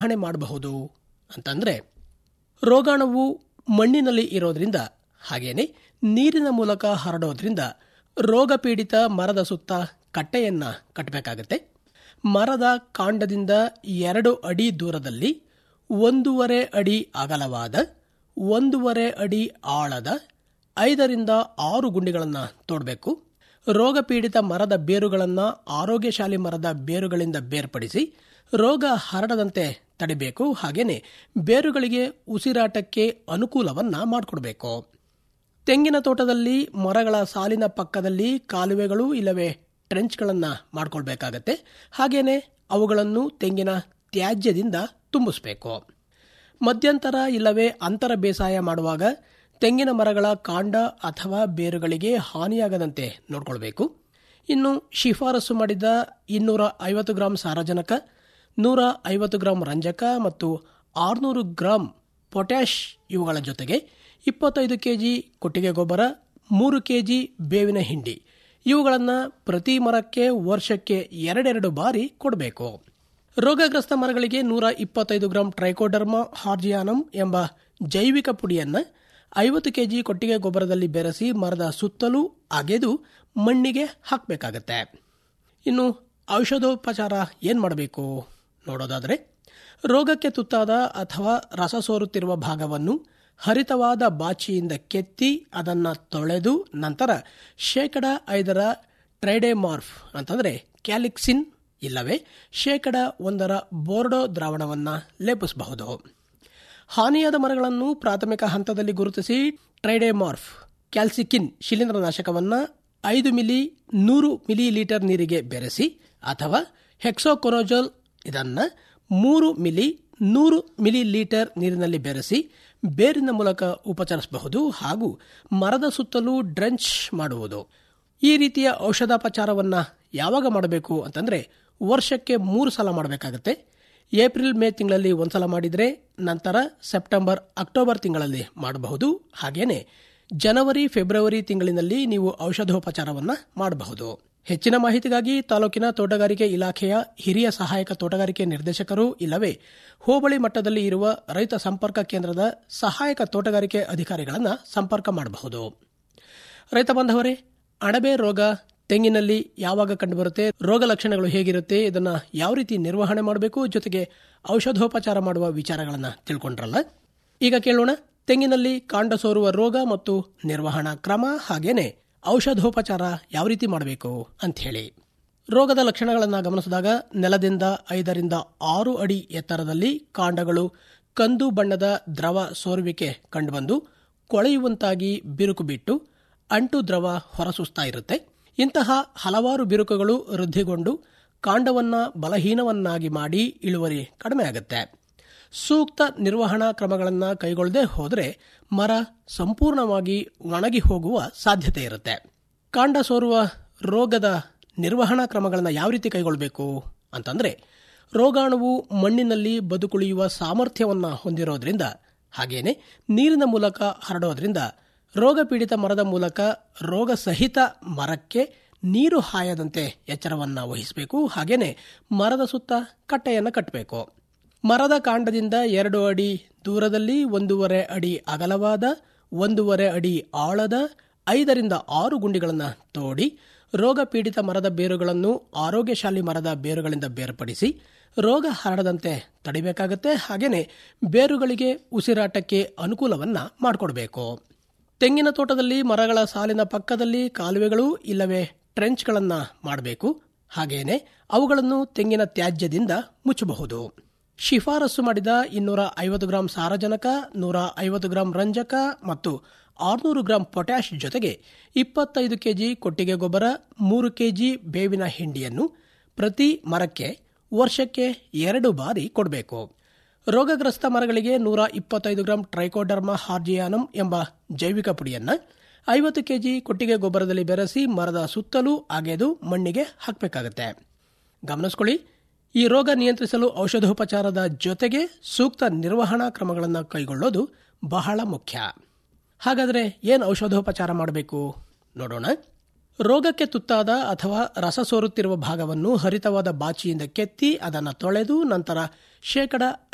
ನಿರ್ವಹಣೆ ಮಾಡಬಹುದು ಅಂತಂದ್ರೆ ರೋಗಾಣುವು ಮಣ್ಣಿನಲ್ಲಿ ಇರೋದ್ರಿಂದ ಹಾಗೇನೆ ನೀರಿನ ಮೂಲಕ ಹರಡೋದ್ರಿಂದ ರೋಗ ಪೀಡಿತ ಮರದ ಸುತ್ತ ಕಟ್ಟೆಯನ್ನ ಕಟ್ಟಬೇಕಾಗತ್ತೆ ಮರದ ಕಾಂಡದಿಂದ ಎರಡು ಅಡಿ ದೂರದಲ್ಲಿ ಒಂದೂವರೆ ಅಡಿ ಅಗಲವಾದ ಒಂದೂವರೆ ಅಡಿ ಆಳದ ಐದರಿಂದ ಆರು ಗುಂಡಿಗಳನ್ನು ತೋಡಬೇಕು ರೋಗ ಪೀಡಿತ ಮರದ ಬೇರುಗಳನ್ನು ಆರೋಗ್ಯಶಾಲಿ ಮರದ ಬೇರುಗಳಿಂದ ಬೇರ್ಪಡಿಸಿ ರೋಗ ಹರಡದಂತೆ ತಡಿಬೇಕು ಹಾಗೇನೆ ಬೇರುಗಳಿಗೆ ಉಸಿರಾಟಕ್ಕೆ ಅನುಕೂಲವನ್ನ ಮಾಡಿಕೊಡ್ಬೇಕು ತೆಂಗಿನ ತೋಟದಲ್ಲಿ ಮರಗಳ ಸಾಲಿನ ಪಕ್ಕದಲ್ಲಿ ಕಾಲುವೆಗಳು ಇಲ್ಲವೇ ಟ್ರೆಂಚ್ಗಳನ್ನು ಮಾಡ್ಕೊಳ್ಬೇಕಾಗತ್ತೆ ಹಾಗೇನೆ ಅವುಗಳನ್ನು ತೆಂಗಿನ ತ್ಯಾಜ್ಯದಿಂದ ತುಂಬಿಸಬೇಕು ಮಧ್ಯಂತರ ಇಲ್ಲವೇ ಅಂತರ ಬೇಸಾಯ ಮಾಡುವಾಗ ತೆಂಗಿನ ಮರಗಳ ಕಾಂಡ ಅಥವಾ ಬೇರುಗಳಿಗೆ ಹಾನಿಯಾಗದಂತೆ ನೋಡಿಕೊಳ್ಬೇಕು ಇನ್ನು ಶಿಫಾರಸು ಮಾಡಿದ ಇನ್ನೂರ ಐವತ್ತು ಗ್ರಾಂ ಸಾರಜನಕ ನೂರ ಐವತ್ತು ಗ್ರಾಂ ರಂಜಕ ಮತ್ತು ಆರುನೂರು ಗ್ರಾಂ ಪೊಟ್ಯಾಷ್ ಇವುಗಳ ಜೊತೆಗೆ ಇಪ್ಪತ್ತೈದು ಕೆಜಿ ಕೊಟ್ಟಿಗೆ ಗೊಬ್ಬರ ಮೂರು ಕೆಜಿ ಬೇವಿನ ಹಿಂಡಿ ಇವುಗಳನ್ನು ಪ್ರತಿ ಮರಕ್ಕೆ ವರ್ಷಕ್ಕೆ ಎರಡೆರಡು ಬಾರಿ ಕೊಡಬೇಕು ರೋಗಗ್ರಸ್ತ ಮರಗಳಿಗೆ ನೂರ ಇಪ್ಪತ್ತೈದು ಗ್ರಾಂ ಟ್ರೈಕೋಡರ್ಮಾ ಹಾರ್ಜಿಯಾನಮ್ ಎಂಬ ಜೈವಿಕ ಪುಡಿಯನ್ನು ಐವತ್ತು ಕೆಜಿ ಕೊಟ್ಟಿಗೆ ಗೊಬ್ಬರದಲ್ಲಿ ಬೆರೆಸಿ ಮರದ ಸುತ್ತಲೂ ಅಗೆದು ಮಣ್ಣಿಗೆ ಹಾಕಬೇಕಾಗತ್ತೆ ಇನ್ನು ಔಷಧೋಪಚಾರ ಏನು ಮಾಡಬೇಕು ನೋಡೋದಾದರೆ ರೋಗಕ್ಕೆ ತುತ್ತಾದ ಅಥವಾ ರಸ ಸೋರುತ್ತಿರುವ ಭಾಗವನ್ನು ಹರಿತವಾದ ಬಾಚಿಯಿಂದ ಕೆತ್ತಿ ಅದನ್ನು ತೊಳೆದು ನಂತರ ಶೇಕಡ ಐದರ ಟ್ರೈಡೆಮಾರ್ಫ್ ಅಂತಂದರೆ ಕ್ಯಾಲಿಕ್ಸಿನ್ ಇಲ್ಲವೇ ಶೇಕಡ ಒಂದರ ಬೋರ್ಡೋ ದ್ರಾವಣವನ್ನು ಲೇಪಿಸಬಹುದು ಹಾನಿಯಾದ ಮರಗಳನ್ನು ಪ್ರಾಥಮಿಕ ಹಂತದಲ್ಲಿ ಗುರುತಿಸಿ ಟ್ರೈಡೆಮಾರ್ಫ್ ಕ್ಯಾಲ್ಸಿಕಿನ್ ಶಿಲೀಂಧ್ರನಾಶಕವನ್ನು ಐದು ಮಿಲಿ ನೂರು ಮಿಲಿ ಲೀಟರ್ ನೀರಿಗೆ ಬೆರೆಸಿ ಅಥವಾ ಹೆಕ್ಸೋಕೊನೋಜೋಲ್ ಇದನ್ನು ಮೂರು ಮಿಲಿ ನೂರು ಮಿಲಿ ಲೀಟರ್ ನೀರಿನಲ್ಲಿ ಬೆರೆಸಿ ಬೇರಿನ ಮೂಲಕ ಉಪಚರಿಸಬಹುದು ಹಾಗೂ ಮರದ ಸುತ್ತಲೂ ಡ್ರೆಂಚ್ ಮಾಡುವುದು ಈ ರೀತಿಯ ಔಷಧಾಪಚಾರವನ್ನು ಯಾವಾಗ ಮಾಡಬೇಕು ಅಂತಂದರೆ ವರ್ಷಕ್ಕೆ ಮೂರು ಸಲ ಮಾಡಬೇಕಾಗತ್ತೆ ಏಪ್ರಿಲ್ ಮೇ ತಿಂಗಳಲ್ಲಿ ಒಂದ್ಸಲ ಮಾಡಿದರೆ ನಂತರ ಸೆಪ್ಟೆಂಬರ್ ಅಕ್ಟೋಬರ್ ತಿಂಗಳಲ್ಲಿ ಮಾಡಬಹುದು ಹಾಗೇನೆ ಜನವರಿ ಫೆಬ್ರವರಿ ತಿಂಗಳಿನಲ್ಲಿ ನೀವು ಔಷಧೋಪಚಾರವನ್ನು ಮಾಡಬಹುದು ಹೆಚ್ಚಿನ ಮಾಹಿತಿಗಾಗಿ ತಾಲೂಕಿನ ತೋಟಗಾರಿಕೆ ಇಲಾಖೆಯ ಹಿರಿಯ ಸಹಾಯಕ ತೋಟಗಾರಿಕೆ ನಿರ್ದೇಶಕರು ಇಲ್ಲವೇ ಹೋಬಳಿ ಮಟ್ಟದಲ್ಲಿ ಇರುವ ರೈತ ಸಂಪರ್ಕ ಕೇಂದ್ರದ ಸಹಾಯಕ ತೋಟಗಾರಿಕೆ ಅಧಿಕಾರಿಗಳನ್ನು ಸಂಪರ್ಕ ಮಾಡಬಹುದು ರೈತ ಬಾಂಧವರೇ ಅಣಬೆ ರೋಗ ತೆಂಗಿನಲ್ಲಿ ಯಾವಾಗ ಕಂಡುಬರುತ್ತೆ ರೋಗ ಲಕ್ಷಣಗಳು ಹೇಗಿರುತ್ತೆ ಇದನ್ನ ಯಾವ ರೀತಿ ನಿರ್ವಹಣೆ ಮಾಡಬೇಕು ಜೊತೆಗೆ ಔಷಧೋಪಚಾರ ಮಾಡುವ ವಿಚಾರಗಳನ್ನು ತಿಳ್ಕೊಂಡ್ರಲ್ಲ ಈಗ ಕೇಳೋಣ ತೆಂಗಿನಲ್ಲಿ ಕಾಂಡ ಸೋರುವ ರೋಗ ಮತ್ತು ನಿರ್ವಹಣಾ ಕ್ರಮ ಹಾಗೇನೆ ಔಷಧೋಪಚಾರ ಯಾವ ರೀತಿ ಮಾಡಬೇಕು ಅಂತ ಹೇಳಿ ರೋಗದ ಲಕ್ಷಣಗಳನ್ನು ಗಮನಿಸಿದಾಗ ನೆಲದಿಂದ ಐದರಿಂದ ಆರು ಅಡಿ ಎತ್ತರದಲ್ಲಿ ಕಾಂಡಗಳು ಕಂದು ಬಣ್ಣದ ದ್ರವ ಸೋರುವಿಕೆ ಕಂಡುಬಂದು ಕೊಳೆಯುವಂತಾಗಿ ಬಿರುಕು ಬಿಟ್ಟು ಅಂಟು ದ್ರವ ಹೊರಸೂಸ್ತಾ ಇರುತ್ತೆ ಇಂತಹ ಹಲವಾರು ಬಿರುಕುಗಳು ವೃದ್ಧಿಗೊಂಡು ಕಾಂಡವನ್ನ ಬಲಹೀನವನ್ನಾಗಿ ಮಾಡಿ ಇಳುವರಿ ಕಡಿಮೆ ಆಗುತ್ತೆ ಸೂಕ್ತ ನಿರ್ವಹಣಾ ಕ್ರಮಗಳನ್ನು ಕೈಗೊಳ್ಳದೆ ಹೋದರೆ ಮರ ಸಂಪೂರ್ಣವಾಗಿ ಒಣಗಿ ಹೋಗುವ ಸಾಧ್ಯತೆ ಇರುತ್ತೆ ಕಾಂಡ ಸೋರುವ ರೋಗದ ನಿರ್ವಹಣಾ ಕ್ರಮಗಳನ್ನು ಯಾವ ರೀತಿ ಕೈಗೊಳ್ಳಬೇಕು ಅಂತಂದ್ರೆ ರೋಗಾಣುವು ಮಣ್ಣಿನಲ್ಲಿ ಬದುಕುಳಿಯುವ ಸಾಮರ್ಥ್ಯವನ್ನು ಹೊಂದಿರೋದ್ರಿಂದ ಹಾಗೇನೆ ನೀರಿನ ಮೂಲಕ ಹರಡೋದ್ರಿಂದ ರೋಗ ಪೀಡಿತ ಮರದ ಮೂಲಕ ರೋಗ ಸಹಿತ ಮರಕ್ಕೆ ನೀರು ಹಾಯದಂತೆ ಎಚ್ಚರವನ್ನು ವಹಿಸಬೇಕು ಹಾಗೇನೆ ಮರದ ಸುತ್ತ ಕಟ್ಟೆಯನ್ನು ಕಟ್ಟಬೇಕು ಮರದ ಕಾಂಡದಿಂದ ಎರಡು ಅಡಿ ದೂರದಲ್ಲಿ ಒಂದೂವರೆ ಅಡಿ ಅಗಲವಾದ ಒಂದೂವರೆ ಅಡಿ ಆಳದ ಐದರಿಂದ ಆರು ಗುಂಡಿಗಳನ್ನು ತೋಡಿ ರೋಗ ಪೀಡಿತ ಮರದ ಬೇರುಗಳನ್ನು ಆರೋಗ್ಯಶಾಲಿ ಮರದ ಬೇರುಗಳಿಂದ ಬೇರ್ಪಡಿಸಿ ರೋಗ ಹರಡದಂತೆ ತಡಿಬೇಕಾಗತ್ತೆ ಹಾಗೇನೆ ಬೇರುಗಳಿಗೆ ಉಸಿರಾಟಕ್ಕೆ ಅನುಕೂಲವನ್ನ ಮಾಡಿಕೊಡ್ಬೇಕು ತೆಂಗಿನ ತೋಟದಲ್ಲಿ ಮರಗಳ ಸಾಲಿನ ಪಕ್ಕದಲ್ಲಿ ಕಾಲುವೆಗಳು ಇಲ್ಲವೇ ಟ್ರೆಂಚ್ಗಳನ್ನು ಮಾಡಬೇಕು ಹಾಗೇನೆ ಅವುಗಳನ್ನು ತೆಂಗಿನ ತ್ಯಾಜ್ಯದಿಂದ ಮುಚ್ಚಬಹುದು ಶಿಫಾರಸು ಮಾಡಿದ ಇನ್ನೂರ ಐವತ್ತು ಗ್ರಾಂ ಸಾರಜನಕ ನೂರ ಐವತ್ತು ಗ್ರಾಂ ರಂಜಕ ಮತ್ತು ಆರುನೂರು ಗ್ರಾಂ ಪೊಟ್ಯಾಷ್ ಜೊತೆಗೆ ಇಪ್ಪತ್ತೈದು ಕೆಜಿ ಕೊಟ್ಟಿಗೆ ಗೊಬ್ಬರ ಮೂರು ಕೆಜಿ ಬೇವಿನ ಹಿಂಡಿಯನ್ನು ಪ್ರತಿ ಮರಕ್ಕೆ ವರ್ಷಕ್ಕೆ ಎರಡು ಬಾರಿ ಕೊಡಬೇಕು ರೋಗಗ್ರಸ್ತ ಮರಗಳಿಗೆ ನೂರ ಇಪ್ಪತ್ತೈದು ಗ್ರಾಂ ಟ್ರೈಕೋಡರ್ಮಾ ಹಾರ್ಜಿಯಾನಮ್ ಎಂಬ ಜೈವಿಕ ಪುಡಿಯನ್ನು ಐವತ್ತು ಕೆಜಿ ಕೊಟ್ಟಿಗೆ ಗೊಬ್ಬರದಲ್ಲಿ ಬೆರೆಸಿ ಮರದ ಸುತ್ತಲೂ ಅಗೆದು ಮಣ್ಣಿಗೆ ಹಾಕಬೇಕಾಗತ್ತೆ ಗಮನಿಸ್ಕೊಳ್ಳಿ ಈ ರೋಗ ನಿಯಂತ್ರಿಸಲು ಔಷಧೋಪಚಾರದ ಜೊತೆಗೆ ಸೂಕ್ತ ನಿರ್ವಹಣಾ ಕ್ರಮಗಳನ್ನು ಕೈಗೊಳ್ಳೋದು ಬಹಳ ಮುಖ್ಯ ಹಾಗಾದರೆ ಏನು ಔಷಧೋಪಚಾರ ಮಾಡಬೇಕು ನೋಡೋಣ ರೋಗಕ್ಕೆ ತುತ್ತಾದ ಅಥವಾ ರಸ ಸೋರುತ್ತಿರುವ ಭಾಗವನ್ನು ಹರಿತವಾದ ಬಾಚಿಯಿಂದ ಕೆತ್ತಿ ಅದನ್ನು ತೊಳೆದು ನಂತರ ಶೇಕಡ